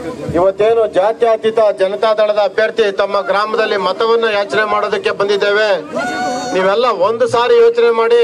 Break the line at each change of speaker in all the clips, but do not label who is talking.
ಇವತ್ತೇನು ಜಾತ್ಯತೀತ ಜನತಾದಳದ ಅಭ್ಯರ್ಥಿ ತಮ್ಮ ಗ್ರಾಮದಲ್ಲಿ ಮತವನ್ನ ಯಾಚನೆ ಮಾಡೋದಕ್ಕೆ ಬಂದಿದ್ದೇವೆ ನೀವೆಲ್ಲ ಒಂದು ಸಾರಿ ಯೋಚನೆ ಮಾಡಿ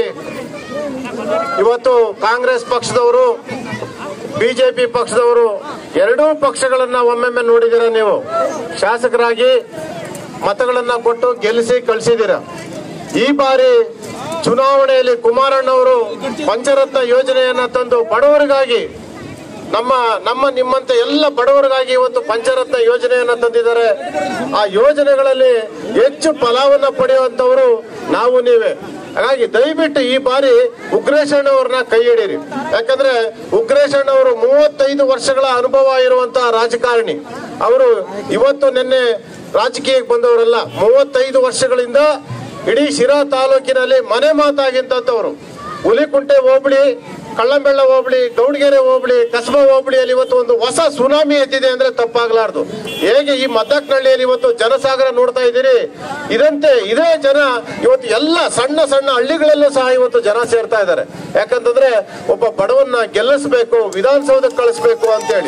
ಇವತ್ತು ಕಾಂಗ್ರೆಸ್ ಪಕ್ಷದವರು ಬಿಜೆಪಿ ಪಕ್ಷದವರು ಎರಡೂ ಪಕ್ಷಗಳನ್ನ ಒಮ್ಮೊಮ್ಮೆ ನೋಡಿದಿರ ನೀವು ಶಾಸಕರಾಗಿ ಮತಗಳನ್ನ ಕೊಟ್ಟು ಗೆಲ್ಲಿಸಿ ಕಳಿಸಿದಿರ ಈ ಬಾರಿ ಚುನಾವಣೆಯಲ್ಲಿ ಕುಮಾರಣ್ಣವರು ಪಂಚರತ್ನ ಯೋಜನೆಯನ್ನ ತಂದು ಬಡವರಿಗಾಗಿ ನಮ್ಮ ನಮ್ಮ ನಿಮ್ಮಂತೆ ಎಲ್ಲ ಬಡವರಿಗಾಗಿ ಇವತ್ತು ಪಂಚರತ್ನ ಯೋಜನೆಯನ್ನ ತಂದಿದ್ದಾರೆ ಆ ಯೋಜನೆಗಳಲ್ಲಿ ಹೆಚ್ಚು ಫಲವನ್ನ ಪಡೆಯುವಂತವರು ನಾವು ನೀವೇ ಹಾಗಾಗಿ ದಯವಿಟ್ಟು ಈ ಬಾರಿ ಉಗ್ರೇಶ್ ಅಣ್ಣವ್ರನ್ನ ಕೈ ಹಿಡೀರಿ ಯಾಕಂದ್ರೆ ಉಗ್ರೇಶ್ ಅಣ್ಣವರು ಮೂವತ್ತೈದು ವರ್ಷಗಳ ಅನುಭವ ಇರುವಂತಹ ರಾಜಕಾರಣಿ ಅವರು ಇವತ್ತು ನಿನ್ನೆ ರಾಜಕೀಯಕ್ಕೆ ಬಂದವರಲ್ಲ ಮೂವತ್ತೈದು ವರ್ಷಗಳಿಂದ ಇಡೀ ಶಿರಾ ತಾಲೂಕಿನಲ್ಲಿ ಮನೆ ಮಾತಾಗಿಂತವ್ರು ಹುಲಿಕುಂಟೆ ಹೋಬಳಿ ಕಳ್ಳಂಬೆಳ್ಳ ಹೋಬಳಿ ಗೌಡಗೆರೆ ಹೋಬಳಿ ಕಸಬಾ ಹೋಬಳಿಯಲ್ಲಿ ಇವತ್ತು ಒಂದು ಹೊಸ ಸುನಾಮಿ ಎದ್ದಿದೆ ಅಂದ್ರೆ ತಪ್ಪಾಗ್ಲಾರ್ದು ಹೇಗೆ ಈ ಮದ್ದಕ್ನಹಳ್ಳಿಯಲ್ಲಿ ಇವತ್ತು ಜನಸಾಗರ ನೋಡ್ತಾ ಇದ್ದೀರಿ ಇದಂತೆ ಇದೇ ಜನ ಇವತ್ತು ಎಲ್ಲ ಸಣ್ಣ ಸಣ್ಣ ಹಳ್ಳಿಗಳಲ್ಲೂ ಸಹ ಇವತ್ತು ಜನ ಸೇರ್ತಾ ಇದ್ದಾರೆ ಯಾಕಂತಂದ್ರೆ ಒಬ್ಬ ಬಡವನ್ನ ಗೆಲ್ಲಿಸ್ಬೇಕು ವಿಧಾನಸೌಧಕ್ಕೆ ಕಳಿಸ್ಬೇಕು ಅಂತೇಳಿ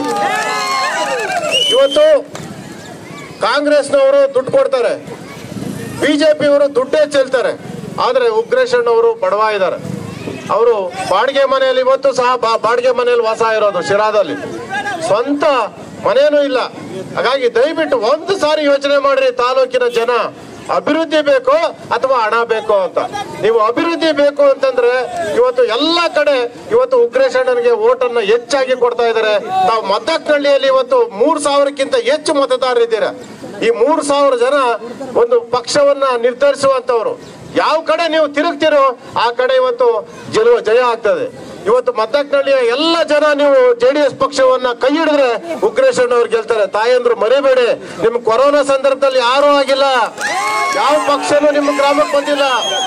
ಇವತ್ತು ಕಾಂಗ್ರೆಸ್ನವರು ದುಡ್ಡು ಕೊಡ್ತಾರೆ ಬಿಜೆಪಿಯವರು ದುಡ್ಡೇ ಚೆಲ್ತಾರೆ ಆದ್ರೆ ಉಗ್ರೇಶ್ ಅಣ್ಣವರು ಬಡವ ಇದ್ದಾರೆ ಅವರು ಬಾಡಿಗೆ ಮನೆಯಲ್ಲಿ ಇವತ್ತು ಸಹ ಬಾ- ಬಾಡಿಗೆ ಮನೆಯಲ್ಲಿ ವಾಸ ಇರೋದು ಶಿರಾದಲ್ಲಿ ಸ್ವಂತ ಮನೇನೂ ಇಲ್ಲ ಹಾಗಾಗಿ ದಯವಿಟ್ಟು ಒಂದು ಸಾರಿ ಯೋಚನೆ ಮಾಡ್ರಿ ತಾಲೂಕಿನ ಜನ ಅಭಿವೃದ್ಧಿ ಬೇಕು ಅಥವಾ ಹಣ ಬೇಕು ಅಂತ ನೀವು ಅಭಿವೃದ್ಧಿ ಬೇಕು ಅಂತಂದ್ರೆ ಇವತ್ತು ಎಲ್ಲ ಕಡೆ ಇವತ್ತು ಉಗ್ರೇಶ್ ಅಣ್ಣನಿಗೆ ಓಟನ್ನ ಹೆಚ್ಚಾಗಿ ಕೊಡ್ತಾ ಇದ್ದಾರೆ ತಾವು ಮದ್ದಕ್ನಹಳ್ಳಿಯಲ್ಲಿ ಇವತ್ತು ಮೂರ್ ಸಾವಿರಕ್ಕಿಂತ ಹೆಚ್ಚು ಮತದಾರರಿದ್ದೀರಾ ಈ ಮೂರು ಸಾವಿರ ಜನ ಒಂದು ಪಕ್ಷವನ್ನ ನಿರ್ಧರಿಸುವಂತವ್ರು ಯಾವ ಕಡೆ ನೀವು ತಿರುಗ್ತಿರೋ ಆ ಕಡೆ ಇವತ್ತು ಗೆಲುವ ಜಯ ಆಗ್ತದೆ ಇವತ್ತು ಮದ್ದಕ್ನಹಳ್ಳಿಯ ಎಲ್ಲ ಜನ ನೀವು ಜೆಡಿಎಸ್ ಪಕ್ಷವನ್ನ ಕೈ ಹಿಡಿದ್ರೆ ಉಗ್ರೇಶ್ ಅವ್ರು ಗೆಲ್ತಾರೆ ತಾಯಂದ್ರು ಮರಿಬೇಡಿ ನಿಮ್ ಕೊರೋನಾ ಸಂದರ್ಭದಲ್ಲಿ ಯಾರೂ ಆಗಿಲ್ಲ ಯಾವ ಪಕ್ಷನೂ ನಿಮ್ಮ ಗ್ರಾಮಕ್ಕೆ ಬಂದಿಲ್ಲ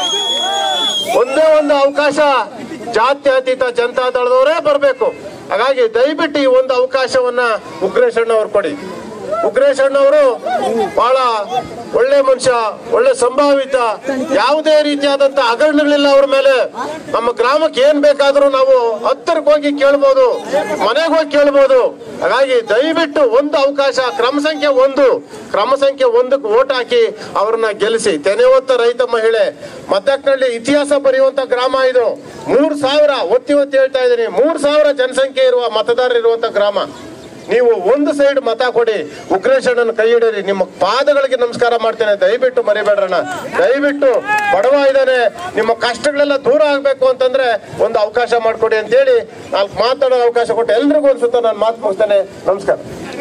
ಒಂದೇ ಒಂದು ಅವಕಾಶ ಜಾತ್ಯತೀತ ಜನತಾ ದಳದವರೇ ಬರಬೇಕು ಹಾಗಾಗಿ ದಯವಿಟ್ಟು ಈ ಒಂದು ಅವಕಾಶವನ್ನ ಉಗ್ರೇಶ್ ಅಣ್ಣವ್ರು ಕೊಡಿ ಉಗ್ರೇಶ್ ಅಣ್ಣವರು ಬಹಳ ಒಳ್ಳೆ ಮನುಷ್ಯ ಒಳ್ಳೆ ಸಂಭಾವಿತ ಯಾವುದೇ ರೀತಿಯಾದಂತ ಹಗರಣಗಳಿಲ್ಲ ಅವ್ರ ಮೇಲೆ ನಮ್ಮ ಗ್ರಾಮಕ್ಕೆ ಏನ್ ಬೇಕಾದ್ರೂ ನಾವು ಹತ್ತರಕ್ಕೆ ಹೋಗಿ ಕೇಳ್ಬೋದು ಮನೆಗೆ ಹೋಗಿ ಕೇಳ್ಬೋದು ಹಾಗಾಗಿ ದಯವಿಟ್ಟು ಒಂದು ಅವಕಾಶ ಕ್ರಮ ಸಂಖ್ಯೆ ಒಂದು ಕ್ರಮ ಸಂಖ್ಯೆ ಒಂದಕ್ಕೆ ಓಟ್ ಹಾಕಿ ಅವ್ರನ್ನ ಗೆಲ್ಲಿಸಿ ತೆನೆ ಹೊತ್ತ ರೈತ ಮಹಿಳೆ ಮದ್ದಕ್ನಳ್ಳಿ ಇತಿಹಾಸ ಬರೆಯುವಂತ ಗ್ರಾಮ ಇದು ಮೂರ್ ಸಾವಿರ ಒತ್ತಿ ಒತ್ತಿ ಹೇಳ್ತಾ ಇದ್ದೀನಿ ಮೂರ್ ಸಾವಿರ ಜನಸಂಖ್ಯೆ ಇರುವ ಮತದಾರರು ಇರುವಂತ ಗ್ರಾಮ ನೀವು ಒಂದು ಸೈಡ್ ಮತ ಕೊಡಿ ಉಗ್ರೇಶ್ ಅಣ್ಣನ ಕೈ ಹಿಡೀರಿ ನಿಮ್ಮ ಪಾದಗಳಿಗೆ ನಮಸ್ಕಾರ ಮಾಡ್ತೇನೆ ದಯವಿಟ್ಟು ಮರಿಬೇಡ್ರಣ್ಣ ದಯವಿಟ್ಟು ಬಡವ ಇದ್ದಾನೆ ನಿಮ್ಮ ಕಷ್ಟಗಳೆಲ್ಲ ದೂರ ಆಗ್ಬೇಕು ಅಂತಂದ್ರೆ ಒಂದು ಅವಕಾಶ ಮಾಡ್ಕೊಡಿ ಅಂತೇಳಿ ನಾಲ್ಕು ಮಾತಾಡೋ ಅವಕಾಶ ಕೊಟ್ಟು ಎಲ್ರಿಗೂ ಅನ್ಸುತ್ತೆ ನಾನು ಮಾತು ಮುಗಿಸ್ತೇನೆ ನಮಸ್ಕಾರ